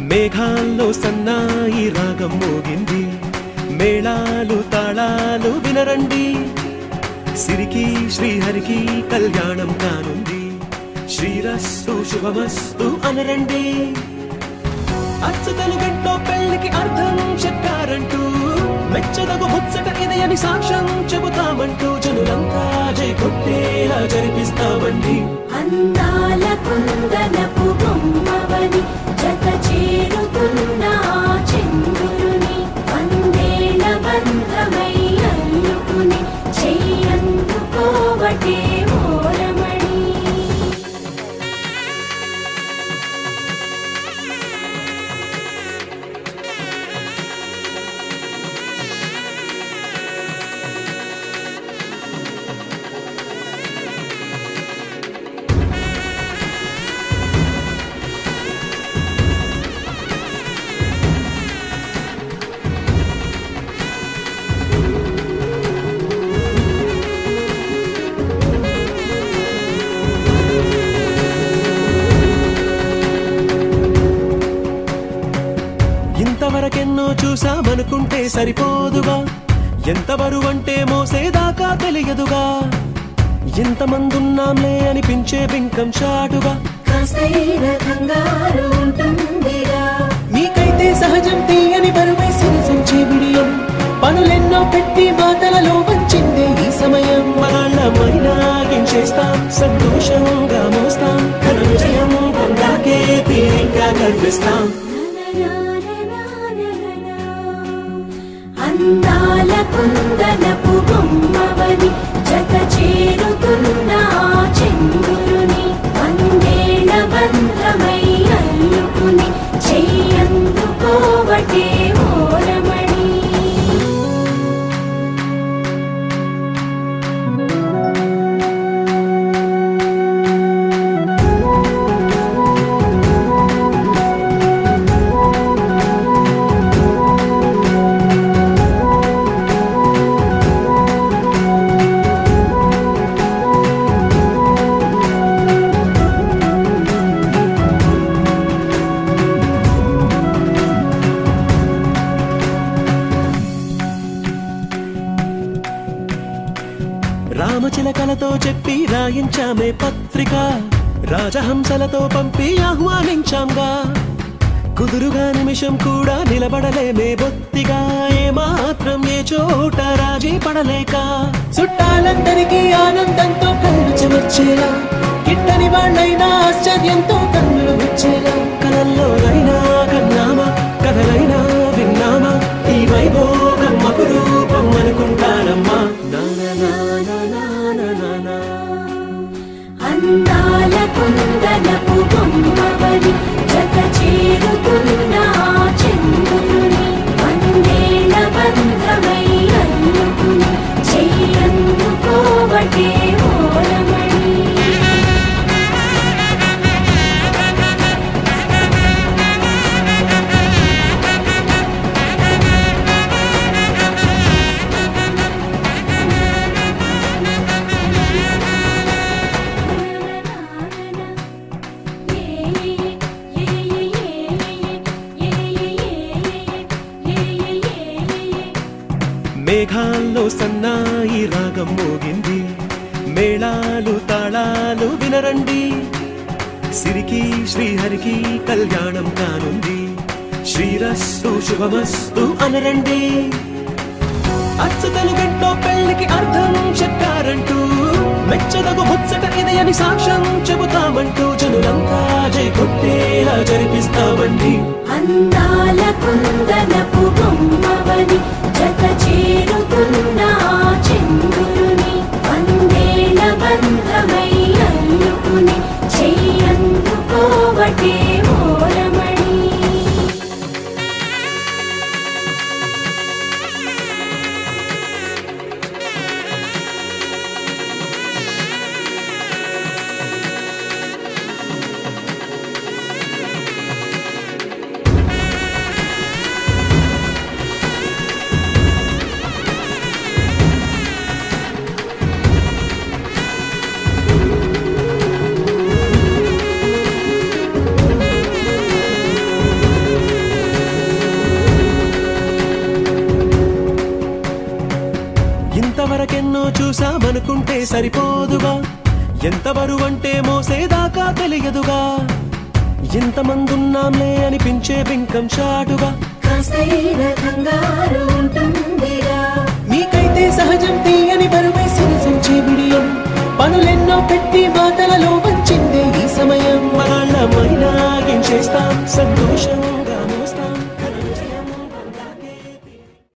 మేఘాల్లో సన్నాయి రాగం మోగింది మేళాలు తాళాలు వినరండి సిరికి శ్రీహరికి కళ్యాణం కానుంది శ్రీరస్సు శుభమస్తు అనరండి అచ్చతలు గంటో పెళ్లికి అర్థం చెప్పారంటూ మెచ్చదగు ముచ్చట ఇది అని సాక్ష్యం చెబుతామంటూ జనులంతా జై కొట్టేలా జరిపిస్తామండి అందాల కుందనపు బొమ్మవని జత చేరుతున్న ఆ చంద్రుని వందేల బంధమై అల్లుకుని చెయ్యందుకోవటే ఓరమణి ఇంతవరకెన్నో చూసామనుకుంటే సరిపోదుగా ఎంత బరువంటే మోసేదాకా తెలియదుగా ఇంతమందున్నాంలే అనిపించే బింకం చాటుగా కాస్తైన కంగారు ఉంటుందిరా మీకైతే సహజం తీయని బరువై సంచే విడియం పనులెన్నో పెట్టి మాటలలో వంచిందే ఈ సమయం మనాళ్ళమైనా ఏం చేస్తాం సంతోషంగా మోస్తాం ఘన విజయం పొందాకే తీరిగ్గా కనిపిస్తాం అందాల కుందనపు బొమ్మవని జత చేరుతున్న ఆ చంద్రుని వందేల బంధమై అల్లుకుని చెయ్యందుకోవటే ఓరమణి రామచిలకలతో చెప్పి రాయించామే పత్రిక రాజహంసలతో పంపి ఆహ్వానించాంగా కుదురుగా నిమిషం కూడా నిలబడలేమే బొత్తిగా ఏ మాత్రం ఏ చోట రాజీ పడలేక చుట్టాలందరికీ ఆనందంతో కళ్ళు చెమర్చేలా గిట్టని వాళ్ళైనా ఆశ్చర్యంతో కన్నులు వచ్చేలా కలల్లోనైనా కన్నామా కథలైనా విన్నామా ఈ వైభోగం అపురూపం అనుకుంటానమ్మా నా నా నా నా నా నా నా అందాల కుందనపు బొమ్మవని జత చేరుతున్న ఆ చంద్రుని వందేల బంధమై అల్లుకుని చెయ్యందుకోవటే ఓరమణి మేఘాల్లో సన్నాయి రాగం మోగింది మేళాలు తాళాలు వినరండి సిరికి శ్రీహరికి కళ్యాణం కానుంది శ్రీరస్సు శుభమస్తు అనరండి అచ్చతలు గంటో పెళ్లికి అర్థం చెప్పారంటూ మెచ్చదగు ముచ్చట ఇది అని సాక్ష్యం చెబుతామంటూ జనులంతా జై కొట్టేలా జరిపిస్తామండి అందాల కుందనపు బొమ్మవని జత చేరుతున్న ఆ చంద్రుని వందేల బంధమై అల్లుకుని చెయ్యందుకోవటే ఓరమణి అనుకుంటే సరిపోదుగా ఎంత బరువంటే మోసేదాకా తెలియదుగా ఎంతమందున్నాంలే అనిపించే బింకం చాటుగా కాస్తైన కంగారు ఉంటుందిగా మీకైతే సహజం తీయని బరువే సిరిసించే బిడియం పనులెన్నో పెట్టి